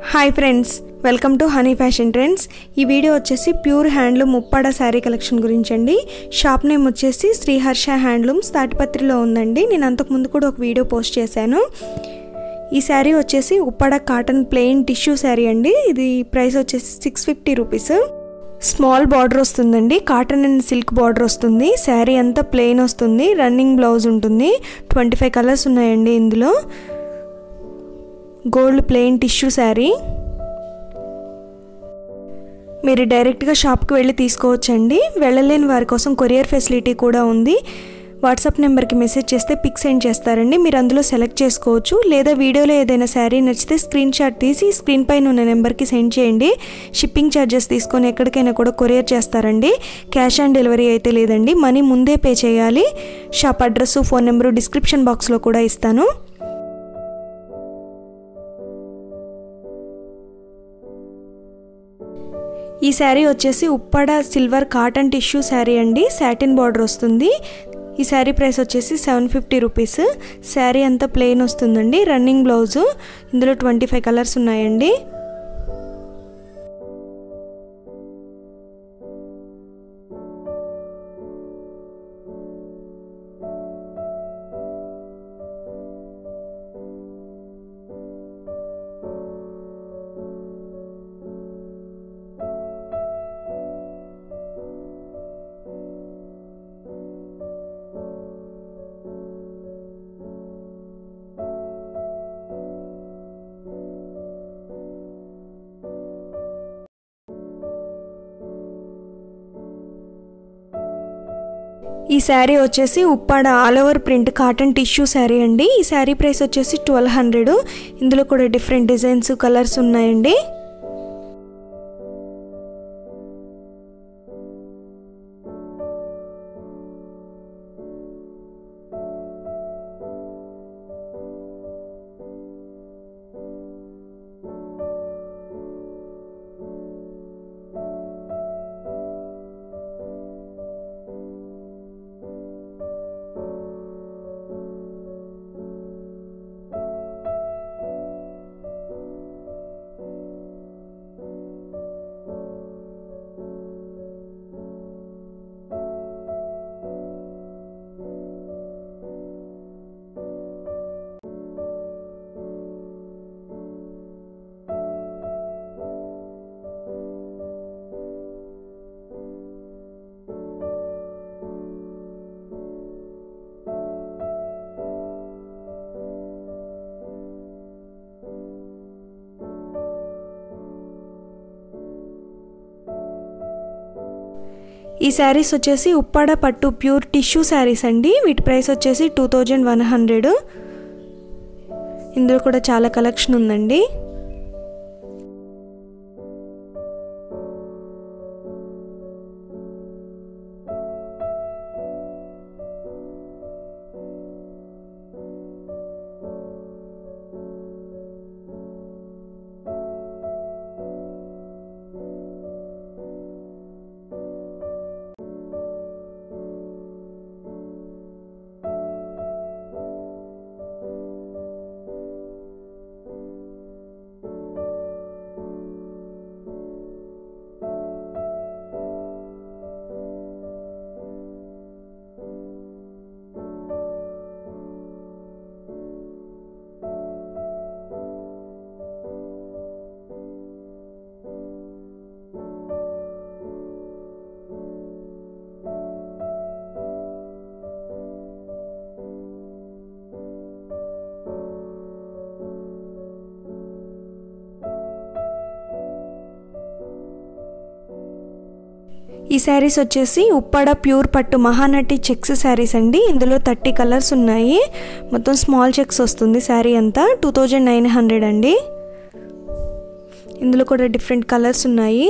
hi friends welcome to honey fashion trends ఈ video వచ్చేసి pure handloom Uppada sari collection గురించి అండి షాప్ నేమ్ వచ్చేసి శ్రీహర్ష హ్యాండ్లూమ్స్ తాటిపత్రిలో ఉందండి నేను అంతకుముందు కూడా ఒక వీడియో పోస్ట్ చేశాను ఈ శారీ వచ్చేసి Uppada cotton plain tissue sari అండి ఇది ప్రైస్ వచ్చేసి six fifty rupees small border వస్తుందండి కాటన్ అండ్ సిల్క్ బార్డర్ వస్తుంది శారీ అంతా ప్లెయిన్ వస్తుంది రన్నింగ్ బ్లౌజ్ ఉంటుంది ట్వంటీ ఫైవ్ కలర్స్ ఉన్నాయండి ఇందులో గోల్డ్ ప్లెయిన్ టిష్యూ శారీ మీరు డైరెక్ట్గా షాప్కి వెళ్ళి తీసుకోవచ్చండి వెళ్ళలేని వారి కోసం కొరియర్ ఫెసిలిటీ కూడా ఉంది వాట్సాప్ నెంబర్కి మెసేజ్ చేస్తే పిక్ సెండ్ చేస్తారండి మీరు అందులో సెలెక్ట్ చేసుకోవచ్చు లేదా వీడియోలో ఏదైనా శారీ నచ్చితే స్క్రీన్ షాట్ తీసి స్క్రీన్ పైన ఉన్న నెంబర్కి సెండ్ చేయండి షిప్పింగ్ ఛార్జెస్ తీసుకొని ఎక్కడికైనా కూడా కొరియర్ చేస్తారండి క్యాష్ ఆన్ డెలివరీ అయితే లేదండి మనీ ముందే పే చేయాలి shop address phone number description బాక్స్లో కూడా ఇస్తాను ఈ శారీ వచ్చేసి Uppada silver cotton tissue sari అండి సాటిన్ బార్డర్ వస్తుంది ఈ శారీ ప్రైస్ వచ్చేసి సెవెన్ ఫిఫ్టీ రూపీస్ శారీ అంతా ప్లెయిన్ వస్తుందండి రన్నింగ్ బ్లౌజు ఇందులో ట్వంటీ ఫైవ్ కలర్స్ ఉన్నాయండి ఈ శారీ వచ్చేసి Uppada all over print cotton tissue sari అండి ఈ శారీ ప్రైస్ వచ్చేసి ట్వెల్వ్ హండ్రెడ్ ఇందులో కూడా డిఫరెంట్ డిజైన్స్ కలర్స్ ఉన్నాయండి ఈ శారీస్ వచ్చేసి ఉప్పాడ పట్టు ప్యూర్ టిష్యూ శారీస్ అండి వీటి ప్రైస్ వచ్చేసి టూ థౌజండ్ వన్ హండ్రెడ్ ఇందులో కూడా చాలా కలెక్షన్ ఉందండి ఈ శారీస్ వచ్చేసి ఉప్పాడ ప్యూర్ పట్టు మహానటి చెక్స్ శారీస్ అండి ఇందులో థర్టీ కలర్స్ ఉన్నాయి మొత్తం స్మాల్ చెక్స్ వస్తుంది శారీ అంతా టూ థౌజండ్ నైన్ హండ్రెడ్ అండి ఇందులో కూడా డిఫరెంట్ కలర్స్ ఉన్నాయి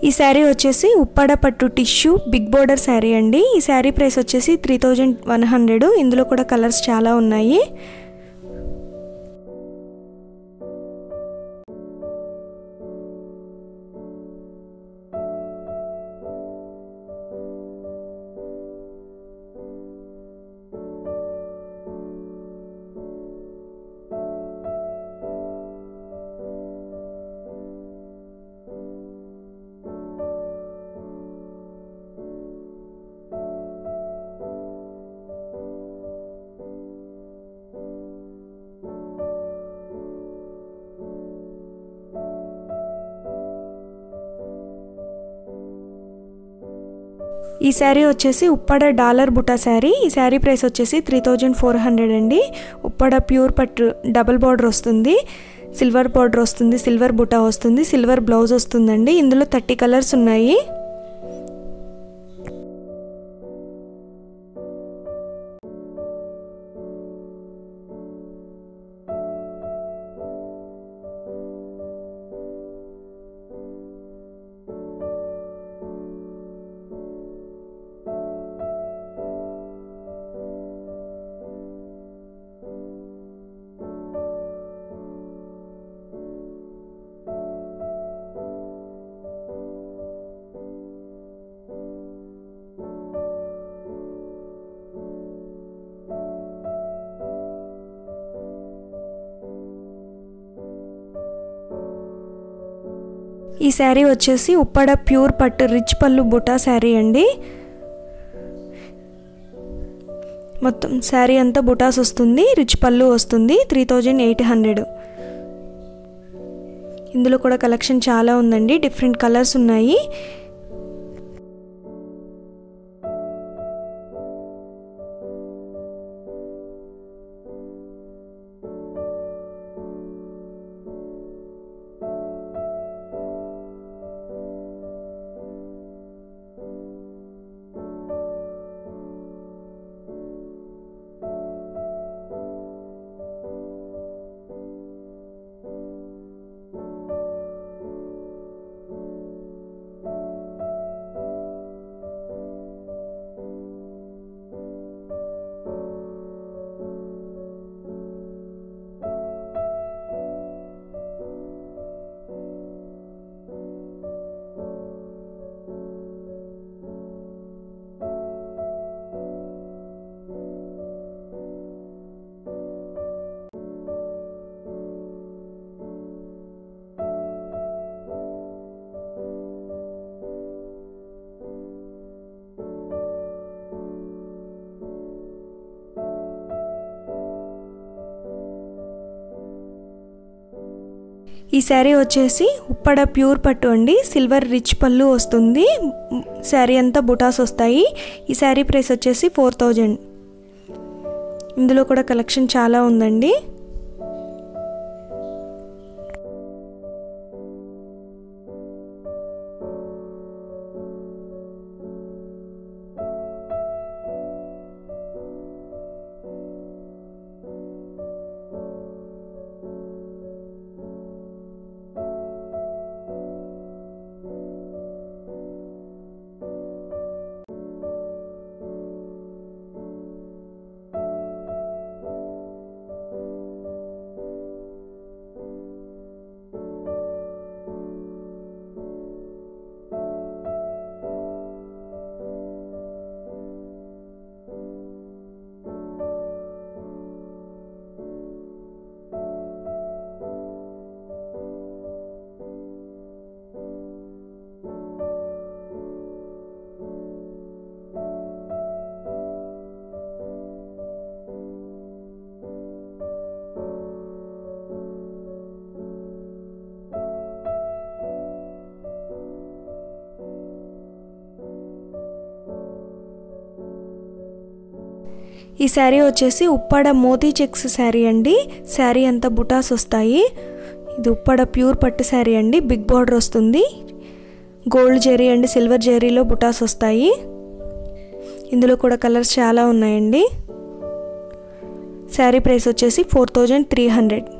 ఈ శారీ వచ్చేసి ఉప్పాడ పట్టు టిష్యూ బిగ్ బోర్డర్ శారీ అండి ఈ శారీ ప్రైస్ వచ్చేసి త్రీ థౌజండ్ వన్ హండ్రెడ్ ఇందులో కూడా కలర్స్ చాలా ఉన్నాయి ఈ శారీ వచ్చేసి ఉప్పాడ డాలర్ బుటా శారీ ఈ శారీ ప్రైస్ వచ్చేసి త్రీ థౌజండ్ ఫోర్ హండ్రెడ్ అండి ఉప్పాడ ప్యూర్ పట్టు డబల్ బార్డర్ వస్తుంది సిల్వర్ బార్డర్ వస్తుంది సిల్వర్ బుటా వస్తుంది సిల్వర్ బ్లౌజ్ వస్తుందండి ఇందులో థర్టీ కలర్స్ ఉన్నాయి ఈ శారీ వచ్చేసి ఉప్పాడ ప్యూర్ పట్టు రిచ్ పళ్ళు బుటా శారీ అండి మొత్తం శారీ అంతా బుటాస్ వస్తుంది రిచ్ పళ్ళు వస్తుంది త్రీ థౌజండ్ ఎయిట్ హండ్రెడ్ ఇందులో కూడా కలెక్షన్ చాలా ఉందండి డిఫరెంట్ కలర్స్ ఉన్నాయి ఈ శారీ వచ్చేసి ఉప్పడ ప్యూర్ పట్టు అండి సిల్వర్ రిచ్ పళ్ళు వస్తుంది శారీ అంతా బుటాస్ వస్తాయి ఈ శారీ ప్రైస్ వచ్చేసి ఫోర్ థౌజండ్ ఇందులో కూడా కలెక్షన్ చాలా ఉందండి ఈ శారీ వచ్చేసి ఉప్పాడ మోతీ చెక్స్ శారీ అండి శారీ అంతా బుటాస్ వస్తాయి ఇది ఉప్పాడ ప్యూర్ పట్టు శారీ అండి బిగ్ బార్డర్ వస్తుంది గోల్డ్ జెరీ అండ్ సిల్వర్ జెరీలో బుటాస్ వస్తాయి ఇందులో కూడా కలర్స్ చాలా ఉన్నాయండి శారీ ప్రైస్ వచ్చేసి ఫోర్ థౌజండ్ త్రీ హండ్రెడ్